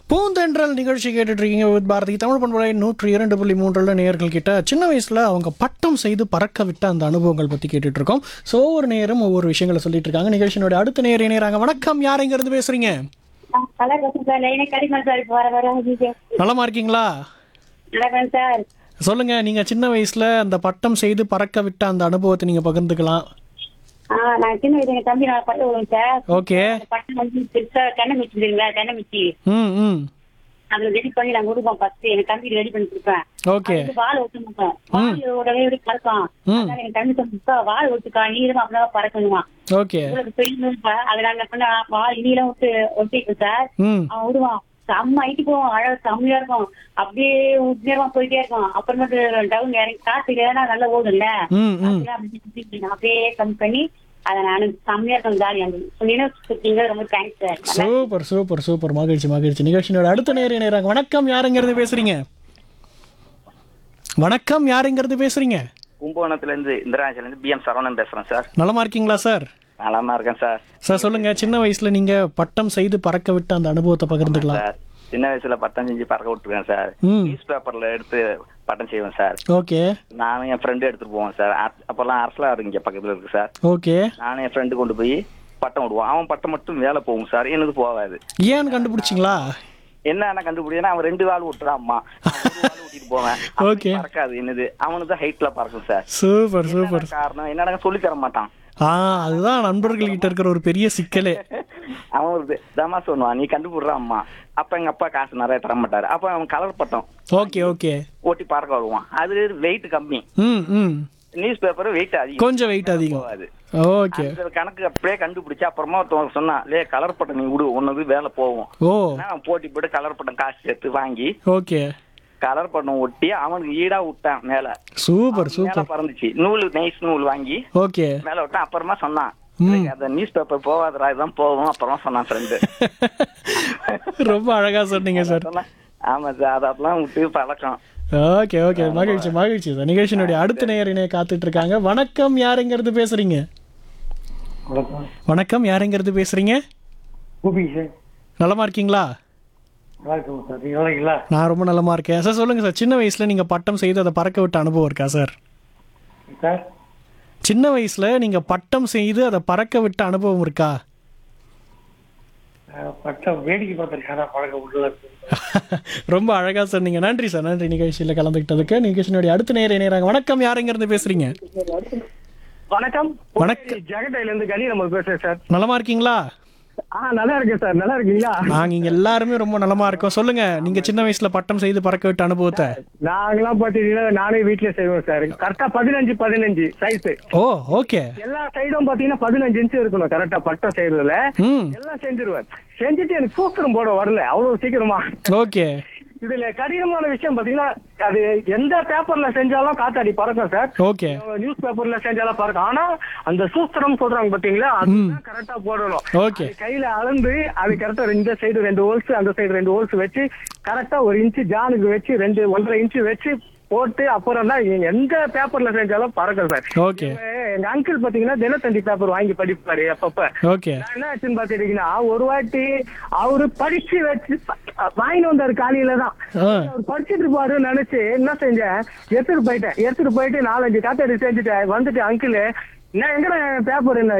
பூந்தென்றல் நிகழ்ச்சி கேட்டுட்டு இருக்கீங்க வித் பாரதி தமிழ் பண்புரை நூற்றி இரண்டு புள்ளி மூன்றுல நேயர்கள் கிட்ட சின்ன வயசுல அவங்க பட்டம் செய்து பறக்க விட்ட அந்த அனுபவங்கள் பத்தி கேட்டுட்டு இருக்கோம் ஸோ ஒவ்வொரு நேரம் ஒவ்வொரு விஷயங்களை சொல்லிட்டு இருக்காங்க நிகழ்ச்சியினுடைய அடுத்த நேர் இணையறாங்க வணக்கம் யார் எங்க இருந்து பேசுறீங்க நல்லா இருக்கேன் சார் லைனே கிடைக்கும் சார் இப்போ வர வர ஐயோ. நலமா இருக்கீங்களா நல்லா இருக்கேன் சார் சொல்லுங்க நீங்க சின்ன வயசுல அந்த பட்டம் செய்து பறக்க விட்ட அந்த அனுபவத்தை நீங்க பகிர்ந்துக்கலாம் ஆ நான் சின்ன வயசு எங்க தம்பி நான் பட்டு விடுவேன் சார் ஓகே பட்டம் வந்து பெருசா தென்னை மிச்சி தெரியுங்களா தென்னை மிச்சி ம் ம் அதுல ரெடி பண்ணி நாங்க கொடுப்போம் ஃபர்ஸ்ட் எங்க தம்பி ரெடி பண்ணி கொடுப்பேன் ஓகே அது வால் ஒட்டு மாட்டோம் வால் உடனே எப்படி பறக்கும் ம். அதனால எங்க தம்பி தம்பி வால் ஒட்டுக்கா நீளமா அப்படிதான் பறக்கணுமா ஓகே இவ்வளவு பெரிய அது நாங்க பண்ண வால் நீளம் விட்டு ஒட்டிக்கும் சார் ம் அவன் விடுவான் செம்ம ஐட்டு போவோம் அழகா செம்மையா இருக்கும் அப்படியே உத்திரமா போயிட்டே இருக்கும் அப்புறமேட்டு டவுன் இறங்கி காசு ஏன்னா நல்லா ஓடும்ல ம் ம் அதெல்லாம் அப்படி சுத்தி சுத்தி நான் அப்படியே கம்மி பண்ணி அதை நானும் செம்மையா இருக்கும் ஜாலியா இருந்தது நினைவு ரொம்ப thanks sir super super super மகிழ்ச்சி மகிழ்ச்சி நிகழ்ச்சியோட அடுத்த நேரம் இணையறாங்க வணக்கம் யாருங்கிறது பேசுறீங்க வணக்கம் யாருங்கிறது பேசுறீங்க கும்பகோணத்துல இருந்து இந்திராஜில இருந்து பிஎம் சரவணன் பேசுறேன் சார் நலமா இருக்கீங்களா சார் நலமா இருக்கேன் சார் சார் சொல்லுங்க சின்ன வயசுல நீங்க பட்டம் செய்து பறக்க விட்ட அந்த அனுபவத்தை பகிர்ந்துக்கலாம் சார் சின்ன வயசுல பட்டம் செஞ்சு பறக்க விட்டுருக்கேன் சார் ம் நியூஸ் பேப்பர்ல எடுத்து பட்டம் செய்வேன் சார் ஓகே நானும் என் ஃப்ரெண்டு எடுத்துட்டு போவேன் சார் அ- அப்பெல்லாம் அரசலார் இங்க பக்கத்துல இருக்கு சார் ஓகே நானும் என் ஃப்ரெண்டு கொண்டு போய் பட்டம் விடுவோம் அவன் பட்டம் மட்டும் வேலை போகும் சார் எனக்கு போகாது ஏன்னு கண்டுபிடிச்சிங்களா என்ன கண்டுபிடிச்சா அவன் ரெண்டு வாள் விட்டுறான் அம்மா நான் ஒரு வாள் விட்டிட்டு போவேன் அவனுக்கு Okay. பறக்காது என்னது அவனுக்கு தான் ஹைட்ல பறக்கும் சார் சூப்பர் சூப்பர் என்னடா காரணம் என்னடா சொல்லி தர மாட்டான் ஆ அதுதான் நண்பர்கள் கிட்ட இருக்கிற ஒரு பெரிய சிக்கலே அவன் ஒரு தமா சொல்லுவான் நீ கண்டுபிடுற அம்மா அப்ப எங்க அப்பா காசு நிறைய தர மாட்டாரு அப்ப அவன் கலர் பட்டம் ஓகே ஓகே ஓட்டி பறக்க வருவான் அது வெயிட் கம்மி ம் ம் நியூஸ் பேப்பர் வெயிட் அதிகம் கொஞ்சம் வெயிட் அதிகம் போகாது ஓகே அந்த கணக்கு அப்படியே கண்டுபிடிச்சு அப்புறமா ஒருத்தவங்க சொன்னான் லே கலர் பட்டம் நீ விடு உன்னது வேலை போகும் ஓ நான் போட்டி போட்டு கலர் பட்டம் காசு சேர்த்து வாங்கி ஓகே கலர் பட்டம் ஒட்டி அவனுக்கு ஈடா விட்டான் மேல சூப்பர் மேல சூப்பர் பறந்துச்சு நூல் நைஸ் நூல் வாங்கி ஓகே மேல விட்டான் அப்புறமா சொன்னான் ம். "இல்லை, அந்த நியூஸ் பேப்பர் போகாதடா இதுதான் போகும் அப்புறமா சொன்னான் ஃப்ரெண்டு ரொம்ப அழகா சொன்னீங்க சார் சொன்னேன் ஆமா சார் அதெல்லாம் விட்டு பழக்கம் ஓகே ஓகே மகிழ்ச்சி மகிழ்ச்சி சார் நிகழ்ச்சியினுடைய அடுத்த நேயரினை காத்துட்டு இருக்காங்க வணக்கம் யாருங்கிறது பேசுறீங்க வணக்கம் வணக்கம் யாருங்கிறது பேசுறீங்க கோபி சார் நலமா இருக்கீங்களா நல்லா இருக்கோம் சார் நீங்கள் நல்லா இருக்கீங்களா நான் ரொம்ப நலமா இருக்கேன் சார் சொல்லுங்க சார் சின்ன வயசுல நீங்க பட்டம் செய்து அதை பறக்க விட்ட அனுபவம் இருக்கா சார் சார் சின்ன வயசுல நீங்க பட்டம் செய்து அதை பறக்க விட்ட அனுபவம் இருக்கா அஹ், பட்டம் வேடிக்கை பார்த்துருக்கேன் ஆனால் பழக்க விடல ரொம்ப அழகா சொன்னீங்க நன்றி சார் நன்றி நிகழ்ச்சியில கலந்துக்கிட்டதுக்கு நிகழ்ச்சியினுடைய அடுத்த நேரம் இணையறாங்க வணக்கம் யாருங்கிறது பேசுறீங்க வணக்கம் வணக்கம். ஜெகட்டையில இருந்து கலி நம்ம பேசுறேன் சார் நலமா இருக்கீங்களா ஆ நல்லா இருக்கேன் சார் நல்லா இருக்கீங்களா நாங்க இங்க எல்லாருமே ரொம்ப நலமா இருக்கோம் சொல்லுங்க நீங்க சின்ன வயசுல பட்டம் செய்து பறக்க விட்ட அனுபவத்தை நாங்களாம் பாத்தீங்கன்னா நானே வீட்லயே செய்வோம் சார் கரெக்டா பதினஞ்சு பதினஞ்சு சைஸ் ஓ ஓகே எல்லா சைடும் பாத்தீங்கன்னா பதினஞ்சு இன்ச்சு இருக்கணும் கரெக்டா பட்டம் செய்யறதுல ம் எல்லாம் செஞ்சிருவேன் செஞ்சுட்டு எனக்கு சூத்திரம் போட வரல அவ்வளவு சீக்கிரமா ஓகே இதுல கடினமான விஷயம் பாத்தீங்கன்னா அது எந்த பேப்பர்ல செஞ்சாலும் காத்தாடி பறக்கும் சார் ஓகே நியூஸ் பேப்பர்ல செஞ்சாலும் பறக்கும் ஆனா அந்த சூஸ்திரம் சொல்றாங்க பாத்தீங்களா அதுதான் கரெக்டா போடணும் ஓகே அது கையில அளந்து அது கரெக்டா இந்த சைடு ரெண்டு ஹோல்ஸ் அந்த சைடு ரெண்டு ஹோல்ஸ் வச்சு கரெக்டா ஒரு இன்ச்சு ஜானுக்கு வச்சு ரெண்டு ஒன்றரை இன்ச்சு வச்சு போட்டு அப்புறம் தான் நீங்க எந்த பேப்பர்ல செஞ்சாலும் பறக்கும் சார் ஓகே எங்க அங்கிள் பாத்தீங்கன்னா தினத்தந்தி பேப்பர் வாங்கி படிப்பாரு அப்பப்ப ஓகே நான் என்ன ஆச்சுன்னு பாத்துட்டீங்கன்னா ஒரு வாட்டி அவரு படிச்சு வச்சு வாங்கிட்டு வந்தாரு காலையில தான் ஆ அவர் படிச்சுட்டு இருப்பாருன்னு நினைச்சு என்ன செஞ்சேன் எடுத்துட்டு போயிட்டேன் எடுத்துட்டு போயிட்டு நாலஞ்சு காத்தாடி செஞ்சுட்டேன் வந்துட்டு அங்கிள் நான் எங்கடா பேப்பர் என்ன